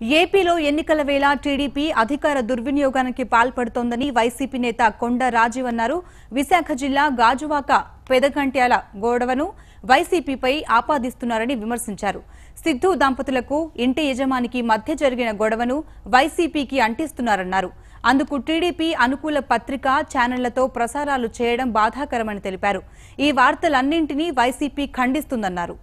ఏపీలో ఎన్నికల వేళ టీడీపీ అధికార దుర్వినియోగానికి పాల్పడుతోందని వైసీపీ నేత కొండ రాజీవ్ అన్నారు విశాఖ జిల్లా గాజువాక పెదగంట్యాల గొడవను వైసీపీపై ఆపాదిస్తున్నారని విమర్శించారు సిద్ధు దంపతులకు ఇంటి యజమానికి మధ్య జరిగిన గొడవను వైసీపీకి అంటిస్తున్నారన్నారు అందుకు టీడీపీ అనుకూల పత్రిక ఛానళ్లతో ప్రసారాలు చేయడం బాధాకరమని తెలిపారు ఈ వార్తలన్నింటినీ వైసీపీ ఖండిస్తుందన్నారు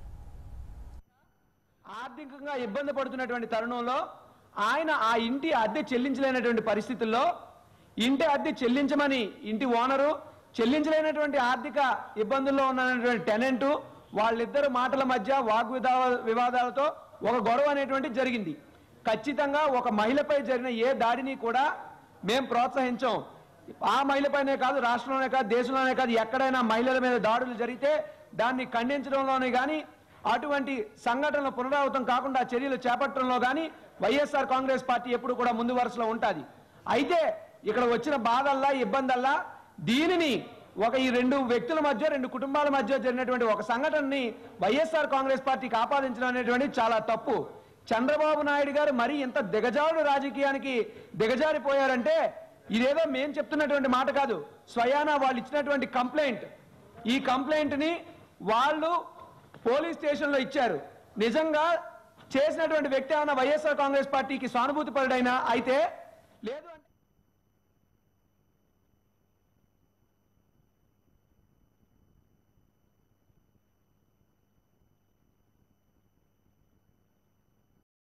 ఆర్థికంగా ఇబ్బంది పడుతున్నటువంటి తరుణంలో ఆయన ఆ ఇంటి అద్దె చెల్లించలేనటువంటి పరిస్థితుల్లో ఇంటి అద్దె చెల్లించమని ఇంటి ఓనరు చెల్లించలేనటువంటి ఆర్థిక ఇబ్బందుల్లో ఉన్నటువంటి టెనెంట్ వాళ్ళిద్దరు మాటల మధ్య వాగ్విదా వివాదాలతో ఒక గొడవ అనేటువంటి జరిగింది ఖచ్చితంగా ఒక మహిళపై జరిగిన ఏ దాడిని కూడా మేము ప్రోత్సహించాం ఆ మహిళపైనే కాదు రాష్ట్రంలోనే కాదు దేశంలోనే కాదు ఎక్కడైనా మహిళల మీద దాడులు జరిగితే దాన్ని ఖండించడంలోనే కానీ అటువంటి సంఘటనలు పునరావృతం కాకుండా చర్యలు చేపట్టడంలో కానీ వైఎస్ఆర్ కాంగ్రెస్ పార్టీ ఎప్పుడు కూడా ముందు వరుసలో ఉంటుంది అయితే ఇక్కడ వచ్చిన బాధల్లా ఇబ్బందల్లా దీనిని ఒక ఈ రెండు వ్యక్తుల మధ్య రెండు కుటుంబాల మధ్య జరిగినటువంటి ఒక సంఘటనని వైఎస్ఆర్ కాంగ్రెస్ పార్టీకి ఆపాదించడం అనేటువంటిది చాలా తప్పు చంద్రబాబు నాయుడు గారు మరీ ఇంత దిగజారుడు రాజకీయానికి దిగజారిపోయారంటే ఇదేదో మేం చెప్తున్నటువంటి మాట కాదు స్వయానా వాళ్ళు ఇచ్చినటువంటి కంప్లైంట్ ఈ కంప్లైంట్ ని వాళ్ళు పోలీస్ స్టేషన్ లో ఇచ్చారు నిజంగా చేసినటువంటి వ్యక్తి ఏమైనా వైఎస్ఆర్ కాంగ్రెస్ పార్టీకి సానుభూతి పరుడైనా అయితే లేదు అంటే